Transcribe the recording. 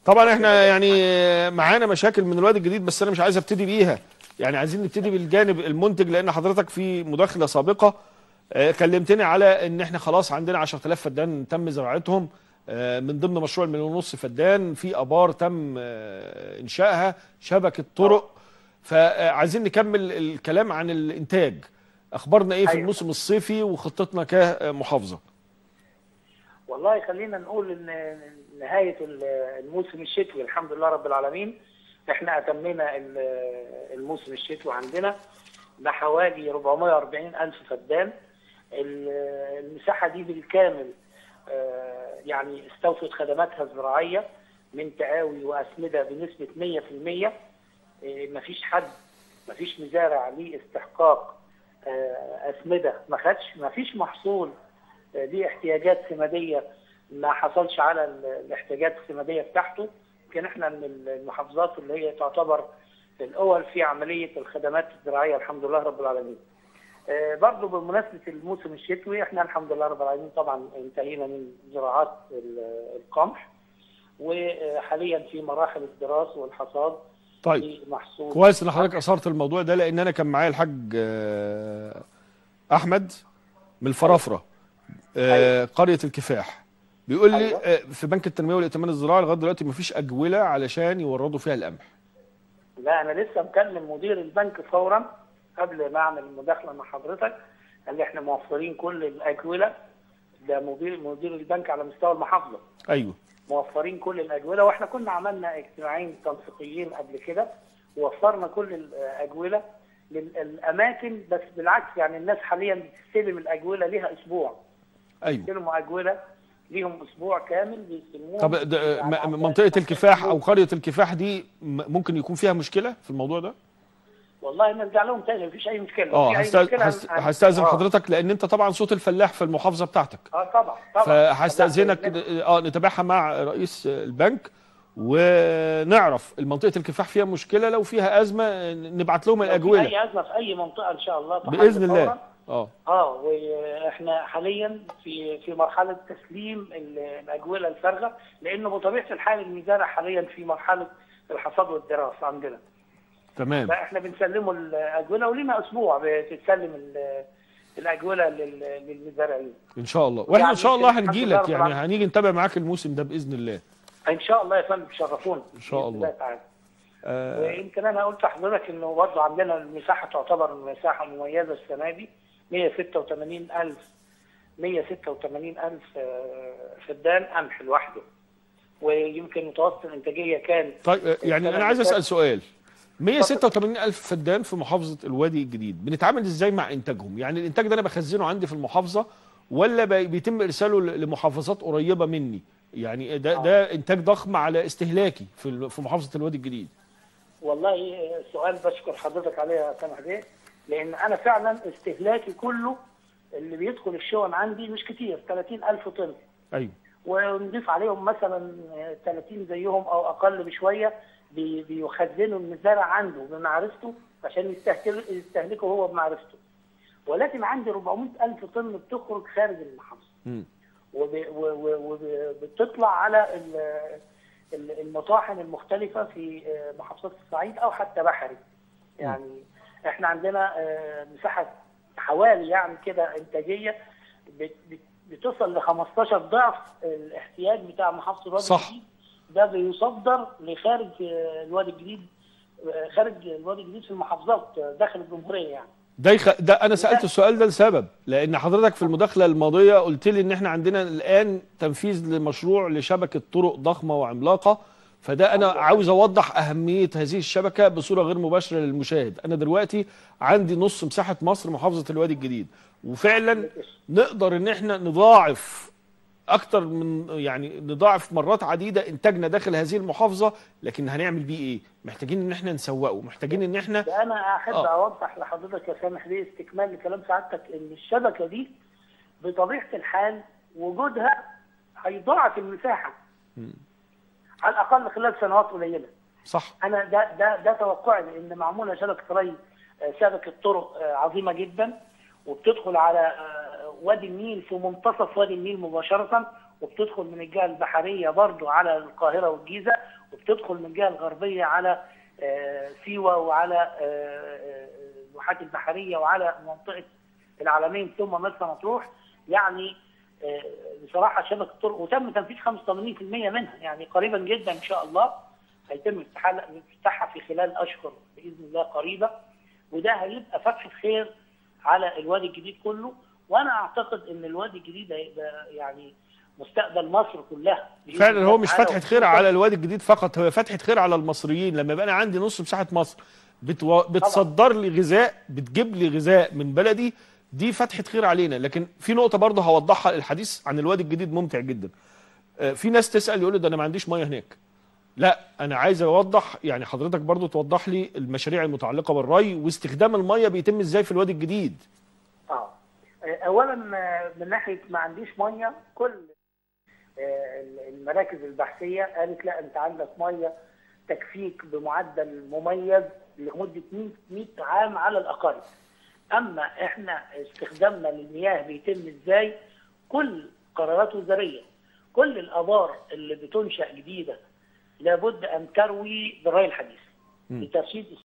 طبعا احنا يعني معانا مشاكل من الوادي الجديد بس انا مش عايز ابتدي بيها يعني عايزين نبتدي بالجانب المنتج لان حضرتك في مداخله سابقه آه، كلمتني على ان احنا خلاص عندنا 10000 فدان تم زراعتهم آه، من ضمن مشروع المليون ونص فدان في ابار تم آه، انشائها شبكه طرق فعايزين نكمل الكلام عن الانتاج اخبارنا ايه في أيوة. الموسم الصيفي وخطتنا كمحافظه والله خلينا نقول ان نهايه الموسم الشتوي الحمد لله رب العالمين احنا اتمينا ال- الموسم الشتوي عندنا بحوالي 440 الف فدان ال- المساحه دي بالكامل آه، يعني استوفت خدماتها الزراعيه من تقاوي واسمده بنسبه 100% آه، مفيش حد مفيش مزارع ليه استحقاق آه، اسمده ما خدش مفيش محصول آه، ليه احتياجات سماديه ما حصلش على ال- الاحتياجات السماديه بتاعته يمكن احنا من المحافظات اللي هي تعتبر الاول في عمليه الخدمات الزراعيه الحمد لله رب العالمين. آه، برضو بمناسبه الموسم الشتوي احنا الحمد لله رب العالمين طبعا انتهينا من زراعات ال- القمح وحاليا في مراحل الدراسه والحصاد طيب في محصول كويس ان حضرتك اثرت الموضوع ده لان انا كان معايا الحاج آه، احمد من الفرافره آه، قريه الكفاح بيقول لي أيوة. آه، في بنك التنميه والائتمان الزراعي لغايه دلوقتي مفيش اجوله علشان يوردوا فيها القمح لا انا لسه مكلم مدير البنك فورا قبل ما اعمل المداخله مع حضرتك قال لي احنا موفرين كل الاجوله ده مدير مدير البنك على مستوى المحافظه ايوه موفرين كل الاجوله واحنا كنا عملنا اجتماعين تنسيقيين قبل كده ووفرنا كل الاجوله للاماكن بس بالعكس يعني الناس حاليا بتستلم الاجوله ليها اسبوع ايوه بيستلموا اجوله ليهم اسبوع كامل بيستلموها طب ده يعني م- منطقه الكفاح او قريه الكفاح دي م- ممكن يكون فيها مشكله في الموضوع ده والله نرجع لهم تاني مفيش اي مشكله اه في أي هست- مشكلة هست- هن- هستاذن آه. حضرتك لان انت طبعا صوت الفلاح في المحافظه بتاعتك اه طبعا طبعا فهستاذنك طبعاً. اه نتابعها مع رئيس البنك ونعرف المنطقه الكفاح فيها مشكله لو فيها ازمه نبعت لهم لو في الاجوله اي ازمه في اي منطقه ان شاء الله تحل باذن الله فوراً. اه اه واحنا حاليا في في مرحله تسليم ال- الاجوله الفارغه لانه بطبيعه الحال المزارع حاليا في مرحله الحصاد والدراسه عندنا تمام فاحنا بنسلمه الاجوله ولينا اسبوع بتتسلم ال- الاجوله لل- للمزارعين ان شاء الله واحنا ان يعني شاء الله الحمد هنجي لله لك رب يعني العالمين. هنيجي نتابع معاك الموسم ده باذن الله ان شاء الله يا فندم تشرفونا إن شاء بإذن الله. تعالى. آه ويمكن انا قلت لحضرتك انه برضه عندنا المساحه تعتبر مساحه مميزه السنه دي 186000 186000 آه، فدان قمح لوحده ويمكن متوسط الانتاجيه كان طيب آه، يعني السنة انا عايز اللي اسال فاتت- سؤال 186 الف فدان في محافظه الوادي الجديد بنتعامل ازاي مع انتاجهم يعني الانتاج ده انا بخزنه عندي في المحافظه ولا بي- بيتم ارساله ل- لمحافظات قريبه مني يعني ده ده انتاج ضخم على استهلاكي في ال- في محافظه الوادي الجديد والله سؤال بشكر حضرتك عليه يا سامح بيه لان انا فعلا استهلاكي كله اللي بيدخل الشون عندي مش كتير 30000 طن ايوه ونضيف عليهم مثلا 30 زيهم او اقل بشويه بي- بيخزنوا المزارع عنده بمعرفته عشان يستهلك يستهلكه هو بمعرفته ولكن عندي 400 الف طن بتخرج خارج المحافظه مم. وبتطلع على ال- ال- المطاحن المختلفه في آه، محافظات الصعيد او حتى بحري يعني احنا عندنا آه، مساحه حوالي يعني كده انتاجيه بت- بت- بتصل ل 15 ضعف الاحتياج بتاع محافظه الوادي صح. الجديد ده بيصدر لخارج آه، الوادي الجديد آه، خارج الوادي الجديد في المحافظات آه، داخل الجمهوريه يعني ده يخ... ده انا سالت السؤال ده لسبب لان حضرتك في المداخله الماضيه قلت لي ان احنا عندنا الان تنفيذ لمشروع لشبكه طرق ضخمه وعملاقه فده انا عاوز اوضح اهميه هذه الشبكه بصوره غير مباشره للمشاهد انا دلوقتي عندي نص مساحه مصر محافظه الوادي الجديد وفعلا نقدر ان احنا نضاعف اكتر من يعني نضاعف مرات عديده انتاجنا داخل هذه المحافظه لكن هنعمل بيه ايه محتاجين ان احنا نسوقه محتاجين ان احنا ده انا احب آه. اوضح لحضرتك يا سامح ليه استكمال لكلام سعادتك ان الشبكه دي بطبيعه الحال وجودها هيضاعف المساحه على الاقل خلال سنوات قليله صح انا ده ده ده توقعي لان معموله شبكه ري آه، شبكه طرق آه، عظيمه جدا وبتدخل على آه، وادي النيل في منتصف وادي النيل مباشره وبتدخل من الجهه البحريه برضو على القاهره والجيزه وبتدخل من الجهه الغربيه على آه، سيوه وعلى آه، آه، الواحات البحريه وعلى منطقه العلمين ثم مرسى مطروح يعني آه، بصراحه شبكه الطرق وتم تنفيذ 85% منها يعني قريبا جدا ان شاء الله هيتم افتتاحها افتتاحها في خلال اشهر باذن الله قريبه وده هيبقى فتحه خير على الوادي الجديد كله وانا اعتقد ان الوادي الجديد هيبقى يعني مستقبل مصر كلها بإذن فعلا الله هو مش تعالى فتحه خير وخصوصاً على الوادي الجديد فقط هو فتحه خير على المصريين لما يبقى انا عندي نص مساحه مصر بتو... بتصدر لي غذاء بتجيب لي غذاء من بلدي دي فتحه خير علينا لكن في نقطه برضه هوضحها الحديث عن الوادي الجديد ممتع جدا آه، في ناس تسال يقول لي ده انا ما عنديش ميه هناك لا انا عايز اوضح يعني حضرتك برضه توضح لي المشاريع المتعلقه بالري واستخدام الميه بيتم ازاي في الوادي الجديد اه اولا آه، من ناحيه ما عنديش ميه كل آه، المراكز البحثيه قالت لا انت عندك ميه تكفيك بمعدل مميز لمده 100 100 عام على الاقل اما احنا استخدامنا للمياه بيتم ازاي كل قرارات وزاريه كل الابار اللي بتنشا جديده لابد ان تروي بالري الحديث لترشيد